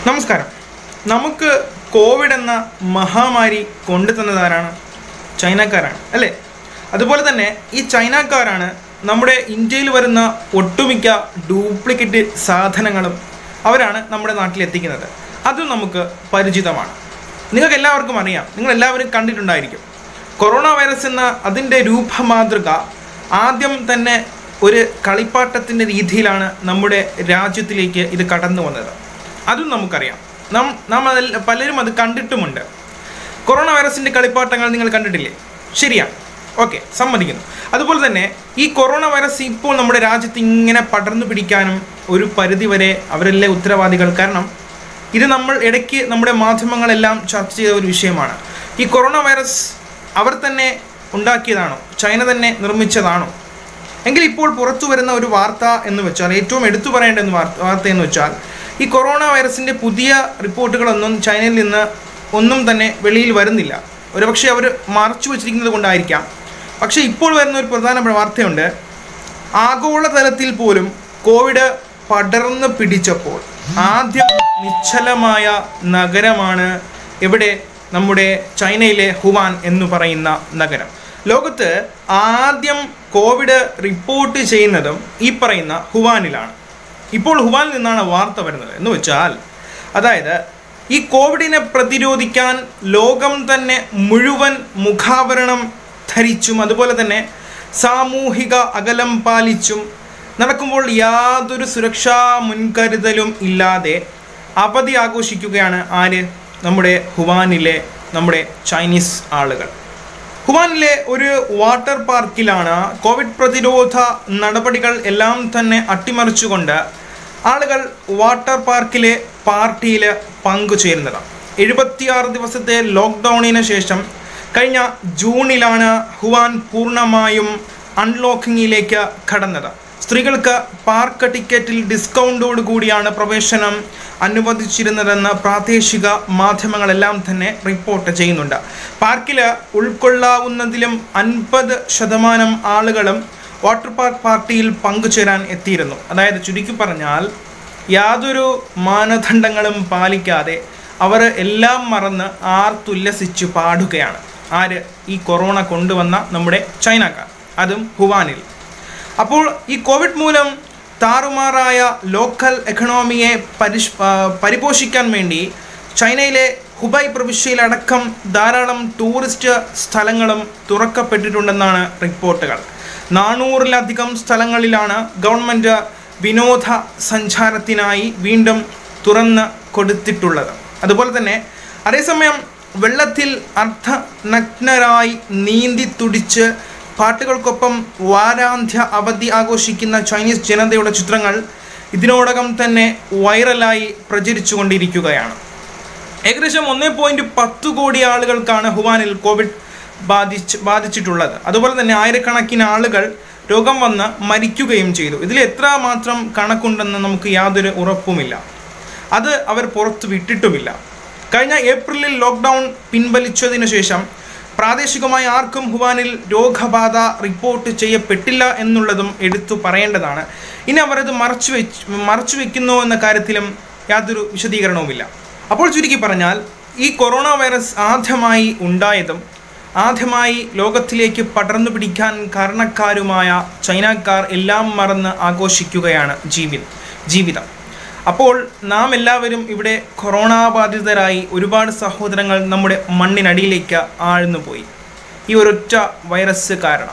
നമസ്കാരം നമുക്ക് കോവിഡ് എന്ന മഹാമാരി കൊണ്ടുതന്നതാരാണ് ചൈനക്കാരാണ് അല്ലേ അതുപോലെ തന്നെ ഈ ചൈനക്കാരാണ് നമ്മുടെ ഇന്ത്യയിൽ വരുന്ന ഒട്ടുമിക്ക ഡ്യൂപ്ലിക്കേറ്റ് സാധനങ്ങളും അവരാണ് നമ്മുടെ നാട്ടിൽ എത്തിക്കുന്നത് അതും നമുക്ക് പരിചിതമാണ് നിങ്ങൾക്ക് എല്ലാവർക്കും അറിയാം നിങ്ങൾ എല്ലാവരും കണ്ടിട്ടുണ്ടായിരിക്കും കൊറോണ വൈറസ് എന്ന അതിൻ്റെ രൂപമാതൃക ആദ്യം തന്നെ ഒരു കളിപ്പാട്ടത്തിൻ്റെ രീതിയിലാണ് നമ്മുടെ രാജ്യത്തിലേക്ക് ഇത് കടന്നു വന്നത് അതും നമുക്കറിയാം നാം നാം അതിൽ പലരും അത് കണ്ടിട്ടുമുണ്ട് കൊറോണ വൈറസിൻ്റെ കളിപ്പാട്ടങ്ങൾ നിങ്ങൾ കണ്ടിട്ടില്ലേ ശരിയാണ് ഓക്കെ സമ്മതിക്കുന്നു അതുപോലെ തന്നെ ഈ കൊറോണ വൈറസ് ഇപ്പോൾ നമ്മുടെ രാജ്യത്ത് ഇങ്ങനെ പടർന്നു പിടിക്കാനും ഒരു പരിധിവരെ അവരല്ലേ ഉത്തരവാദികൾ കാരണം ഇത് നമ്മൾ ഇടയ്ക്ക് നമ്മുടെ മാധ്യമങ്ങളെല്ലാം ചർച്ച ചെയ്ത ഒരു വിഷയമാണ് ഈ കൊറോണ വൈറസ് അവർ തന്നെ ഉണ്ടാക്കിയതാണോ ചൈന തന്നെ നിർമ്മിച്ചതാണോ എങ്കിൽ ഇപ്പോൾ പുറത്തു വരുന്ന ഒരു വാർത്ത എന്ന് വെച്ചാൽ ഏറ്റവും എടുത്തു പറയേണ്ട ഒരു വാർത്ത വാർത്ത എന്ന് വെച്ചാൽ ഈ കൊറോണ വൈറസിൻ്റെ പുതിയ റിപ്പോർട്ടുകളൊന്നും ചൈനയിൽ നിന്ന് ഒന്നും തന്നെ വെളിയിൽ വരുന്നില്ല ഒരുപക്ഷെ അവർ മറച്ചു വച്ചിരിക്കുന്നത് കൊണ്ടായിരിക്കാം പക്ഷേ ഇപ്പോൾ വരുന്ന ഒരു പ്രധാനപ്പെട്ട വാർത്തയുണ്ട് ആഗോളതലത്തിൽ പോലും കോവിഡ് പടർന്നു പിടിച്ചപ്പോൾ ആദ്യം നിശ്ചലമായ നഗരമാണ് എവിടെ നമ്മുടെ ചൈനയിലെ ഹുവാൻ എന്ന് പറയുന്ന നഗരം ലോകത്ത് ആദ്യം കോവിഡ് റിപ്പോർട്ട് ചെയ്യുന്നതും ഈ പറയുന്ന ഹുവാനിലാണ് ഇപ്പോൾ ഹുവാനിൽ നിന്നാണ് വാർത്ത വരുന്നത് എന്ന് വെച്ചാൽ അതായത് ഈ കോവിഡിനെ പ്രതിരോധിക്കാൻ ലോകം തന്നെ മുഴുവൻ മുഖാവരണം ധരിച്ചും അതുപോലെ തന്നെ സാമൂഹിക അകലം പാലിച്ചും നടക്കുമ്പോൾ യാതൊരു സുരക്ഷാ മുൻകരുതലും ഇല്ലാതെ അവധി ആഘോഷിക്കുകയാണ് ആര് നമ്മുടെ ഹുവാനിലെ നമ്മുടെ ചൈനീസ് ആളുകൾ ഹുവാനിലെ ഒരു വാട്ടർ പാർക്കിലാണ് കോവിഡ് പ്രതിരോധ നടപടികൾ എല്ലാം തന്നെ അട്ടിമറിച്ചുകൊണ്ട് ആളുകൾ വാട്ടർ പാർക്കിലെ പാർട്ടിയിൽ പങ്കുചേരുന്നത് എഴുപത്തിയാറ് ദിവസത്തെ ലോക്ക്ഡൗണിന് ശേഷം കഴിഞ്ഞ ജൂണിലാണ് ഹുവാൻ പൂർണ്ണമായും അൺലോക്കിങ്ങിലേക്ക് കടന്നത് സ്ത്രീകൾക്ക് പാർക്ക് ടിക്കറ്റിൽ ഡിസ്കൗണ്ടോട് കൂടിയാണ് പ്രവേശനം അനുവദിച്ചിരുന്നതെന്ന് പ്രാദേശിക മാധ്യമങ്ങളെല്ലാം തന്നെ റിപ്പോർട്ട് ചെയ്യുന്നുണ്ട് പാർക്കിൽ ഉൾക്കൊള്ളാവുന്നതിലും അൻപത് ശതമാനം ആളുകളും വാട്ടർ പാർക്ക് പാർട്ടിയിൽ പങ്കുചേരാൻ എത്തിയിരുന്നു അതായത് ചുരുക്കി പറഞ്ഞാൽ യാതൊരു മാനദണ്ഡങ്ങളും പാലിക്കാതെ അവർ എല്ലാം മറന്ന് ആർത്തുല്ലസിച്ച് പാടുകയാണ് ആര് ഈ കൊറോണ കൊണ്ടുവന്ന നമ്മുടെ ചൈനക്കാർ അതും ഹുവാനിൽ അപ്പോൾ ഈ കോവിഡ് മൂലം താറുമാറായ ലോക്കൽ എക്കണോമിയെ പരിഷ് ആ, പരിപോഷിക്കാൻ വേണ്ടി ചൈനയിലെ ഹുബൈ പ്രവിശ്യയിലടക്കം ധാരാളം ടൂറിസ്റ്റ് സ്ഥലങ്ങളും തുറക്കപ്പെട്ടിട്ടുണ്ടെന്നാണ് റിപ്പോർട്ടുകൾ നാനൂറിലധികം സ്ഥലങ്ങളിലാണ് ഗവൺമെൻറ് വിനോദ സഞ്ചാരത്തിനായി വീണ്ടും തുറന്ന് കൊടുത്തിട്ടുള്ളത് അതുപോലെ തന്നെ അതേസമയം വെള്ളത്തിൽ അർദ്ധനഗ്നരായി നീന്തി തുടിച്ച് പാട്ടുകൾക്കൊപ്പം വാരാന്ത്യ അവധി ആഘോഷിക്കുന്ന ചൈനീസ് ജനതയുടെ ചിത്രങ്ങൾ ഇതിനോടകം തന്നെ വൈറലായി പ്രചരിച്ചുകൊണ്ടിരിക്കുകയാണ് ഏകദേശം ഒന്നേ പോയിൻറ്റ് പത്ത് കോടി ആളുകൾക്കാണ് ഹുവാനിൽ കോവിഡ് ബാധിച്ച് ബാധിച്ചിട്ടുള്ളത് അതുപോലെ തന്നെ ആയിരക്കണക്കിന് ആളുകൾ രോഗം വന്ന് മരിക്കുകയും ചെയ്തു ഇതിൽ എത്ര മാത്രം കണക്കുണ്ടെന്ന് നമുക്ക് യാതൊരു ഉറപ്പുമില്ല അത് അവർ പുറത്തു വിട്ടിട്ടുമില്ല കഴിഞ്ഞ ഏപ്രിലിൽ ലോക്ക്ഡൗൺ പിൻവലിച്ചതിനു ശേഷം പ്രാദേശികമായി ആർക്കും ഹുവാനിൽ രോഗബാധ റിപ്പോർട്ട് ചെയ്യപ്പെട്ടില്ല എന്നുള്ളതും എടുത്തു പറയേണ്ടതാണ് ഇനി അവർ അത് മറച്ചു വെച്ച് മറച്ചു വെക്കുന്നു എന്ന കാര്യത്തിലും യാതൊരു വിശദീകരണവുമില്ല അപ്പോൾ ചുരുക്കി പറഞ്ഞാൽ ഈ കൊറോണ വൈറസ് ആദ്യമായി ഉണ്ടായതും ആദ്യമായി ലോകത്തിലേക്ക് പടർന്നു പിടിക്കാൻ കാരണക്കാരുമായ ചൈനക്കാർ എല്ലാം മറന്ന് ആഘോഷിക്കുകയാണ് ജീവി ജീവിതം അപ്പോൾ നാം എല്ലാവരും ഇവിടെ കൊറോണ ബാധിതരായി ഒരുപാട് സഹോദരങ്ങൾ നമ്മുടെ മണ്ണിനടിയിലേക്ക് ആഴ്ന്നുപോയി ഈ ഒരൊറ്റ വൈറസ് കാരണം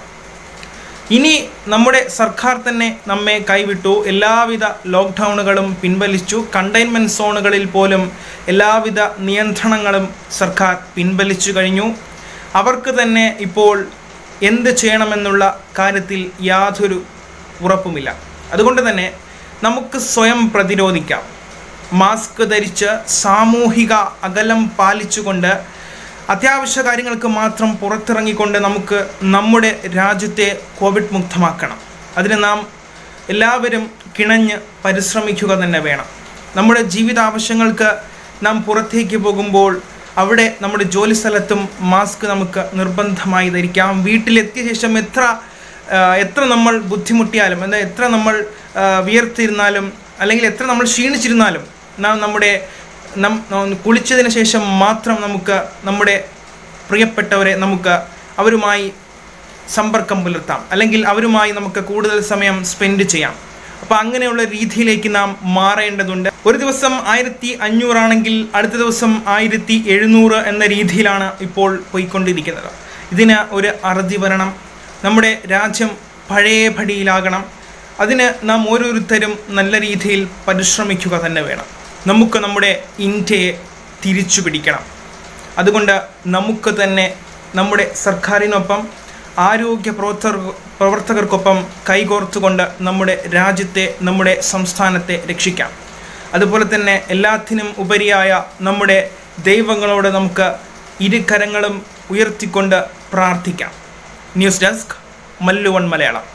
ഇനി നമ്മുടെ സർക്കാർ തന്നെ നമ്മെ കൈവിട്ടു എല്ലാവിധ ലോക്ക്ഡൗണുകളും പിൻവലിച്ചു കണ്ടെയ്ൻമെൻറ്റ് സോണുകളിൽ പോലും എല്ലാവിധ നിയന്ത്രണങ്ങളും സർക്കാർ പിൻവലിച്ചു കഴിഞ്ഞു അവർക്ക് തന്നെ ഇപ്പോൾ എന്ത് ചെയ്യണമെന്നുള്ള കാര്യത്തിൽ യാതൊരു ഉറപ്പുമില്ല അതുകൊണ്ട് തന്നെ നമുക്ക് സ്വയം പ്രതിരോധിക്കാം മാസ്ക് ധരിച്ച് സാമൂഹിക അകലം പാലിച്ചുകൊണ്ട് അത്യാവശ്യ കാര്യങ്ങൾക്ക് മാത്രം പുറത്തിറങ്ങിക്കൊണ്ട് നമുക്ക് നമ്മുടെ രാജ്യത്തെ കോവിഡ് മുക്തമാക്കണം അതിന് നാം എല്ലാവരും കിണഞ്ഞ് പരിശ്രമിക്കുക തന്നെ വേണം നമ്മുടെ ജീവിതാവശ്യങ്ങൾക്ക് നാം പുറത്തേക്ക് പോകുമ്പോൾ അവിടെ നമ്മുടെ ജോലി സ്ഥലത്തും മാസ്ക് നമുക്ക് നിർബന്ധമായി ധരിക്കാം വീട്ടിലെത്തിയ ശേഷം എത്ര ആ, എത്ര നമ്മൾ ബുദ്ധിമുട്ടിയാലും എന്താ എത്ര നമ്മൾ ആ, വിയർത്തിരുന്നാലും അല്ലെങ്കിൽ എത്ര നമ്മൾ ക്ഷീണിച്ചിരുന്നാലും നാം നമ്മുടെ നം നം- കുളിച്ചതിന് ശേഷം മാത്രം നമുക്ക് നമ്മുടെ പ്രിയപ്പെട്ടവരെ നമുക്ക് അവരുമായി സമ്പർക്കം പുലർത്താം അല്ലെങ്കിൽ അവരുമായി നമുക്ക് കൂടുതൽ സമയം സ്പെൻഡ് ചെയ്യാം അപ്പോൾ അങ്ങനെയുള്ള രീതിയിലേക്ക് നാം മാറേണ്ടതുണ്ട് ഒരു ദിവസം ആയിരത്തി അഞ്ഞൂറാണെങ്കിൽ അടുത്ത ദിവസം ആയിരത്തി എഴുന്നൂറ് എന്ന രീതിയിലാണ് ഇപ്പോൾ പോയിക്കൊണ്ടിരിക്കുന്നത് ഇതിന് ഒരു അറുതി വരണം നമ്മുടെ രാജ്യം പഴയപടിയിലാകണം അതിന് നാം ഓരോരുത്തരും നല്ല രീതിയിൽ പരിശ്രമിക്കുക തന്നെ വേണം നമുക്ക് നമ്മുടെ ഇന്ത്യയെ തിരിച്ചു പിടിക്കണം അതുകൊണ്ട് നമുക്ക് തന്നെ നമ്മുടെ സർക്കാരിനൊപ്പം ആരോഗ്യ പ്രവർത്തകർ പ്രവർത്തകർക്കൊപ്പം കൈകോർത്തുകൊണ്ട് നമ്മുടെ രാജ്യത്തെ നമ്മുടെ സംസ്ഥാനത്തെ രക്ഷിക്കാം അതുപോലെ തന്നെ എല്ലാത്തിനും ഉപരിയായ നമ്മുടെ ദൈവങ്ങളോട് നമുക്ക് ഇരുകരങ്ങളും ഉയർത്തിക്കൊണ്ട് പ്രാർത്ഥിക്കാം ന്യൂസ് ഡെസ്ക് മല്ലുവൺ മലയാളം